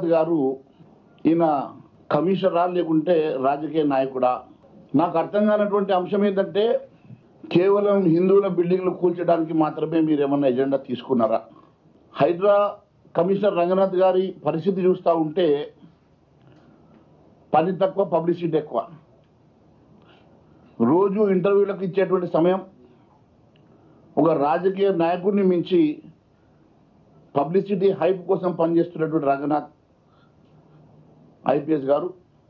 గారు ఈయన కమిషనరా లేకుంటే రాజకీయ నాయకుడా నాకు అర్థం కానటువంటి అంశం ఏంటంటే కేవలం హిందువుల బిల్డింగ్లు కూల్చడానికి మాత్రమే మీరు ఏమన్నా ఎజెండా తీసుకున్నారా హైడ్రా కమిషనర్ రంగనాథ్ గారి పరిస్థితి చూస్తూ ఉంటే పని తక్కువ పబ్లిసిటీ ఎక్కువ రోజు ఇంటర్వ్యూలకు ఇచ్చేటువంటి సమయం ఒక రాజకీయ నాయకుడిని మించి పబ్లిసిటీ హైప్ కోసం పనిచేస్తున్నటువంటి రంగనాథ్ ఐపీఎస్ గారు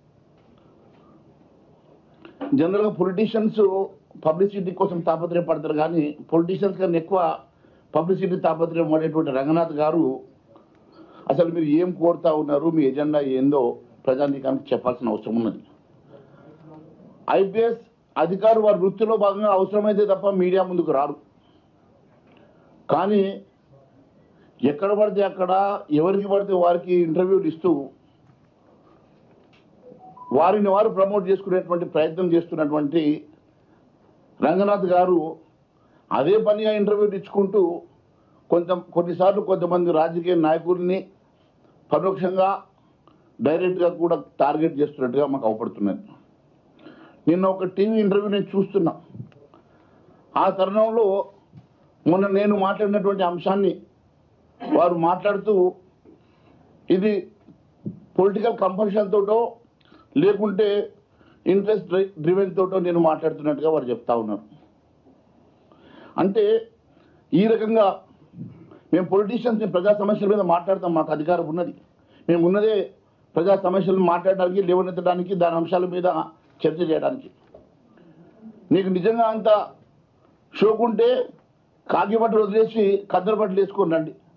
జనరల్గా పొలిటీషియన్స్ పబ్లిసిటీ కోసం తాపత్రయపడతారు కానీ పొలిటీషియన్స్ కన్నా ఎక్కువ పబ్లిసిటీ తాపత్రయం పడేటువంటి రంగనాథ్ గారు అసలు మీరు ఏం కోరుతా ఉన్నారు మీ ఎజెండా ఏందో ప్రజానీకానికి చెప్పాల్సిన అవసరం ఉన్నది ఐపీఎస్ అధికారులు వారి వృత్తిలో భాగంగా అవసరమైతే తప్ప మీడియా ముందుకు రారు కానీ ఎక్కడ పడితే అక్కడ ఎవరికి పడితే వారికి ఇంటర్వ్యూలు ఇస్తూ వారిని వారు ప్రమోట్ చేసుకునేటువంటి ప్రయత్నం చేస్తున్నటువంటి రంగనాథ్ గారు అదే పనిగా ఇంటర్వ్యూలు ఇచ్చుకుంటూ కొంత కొన్నిసార్లు కొంతమంది రాజకీయ నాయకుల్ని పరోక్షంగా డైరెక్ట్గా కూడా టార్గెట్ చేస్తున్నట్టుగా మాకు అవపడుతున్నది నిన్న ఒక టీవీ ఇంటర్వ్యూ నేను చూస్తున్నా ఆ తరుణంలో మొన్న నేను మాట్లాడినటువంటి అంశాన్ని వారు మాట్లాడుతూ ఇది పొలిటికల్ కంపల్షన్ తోటో లేకుంటే ఇంట్రెస్ట్ డ్రివెన్ తోటో నేను మాట్లాడుతున్నట్టుగా వారు చెప్తా ఉన్నారు అంటే ఈ రకంగా మేము పొలిటీషియన్స్ ప్రజా సమస్యల మీద మాట్లాడతాం మాకు అధికారం ఉన్నది మేము ఉన్నదే ప్రజా సమస్యలను మాట్లాడడానికి లేవనెత్తడానికి దాని అంశాల మీద చర్చ చేయడానికి నీకు నిజంగా అంత షోకుంటే కాకి బట్టలు వదిలేసి కద్దరు బట్టలు వేసుకొని రండి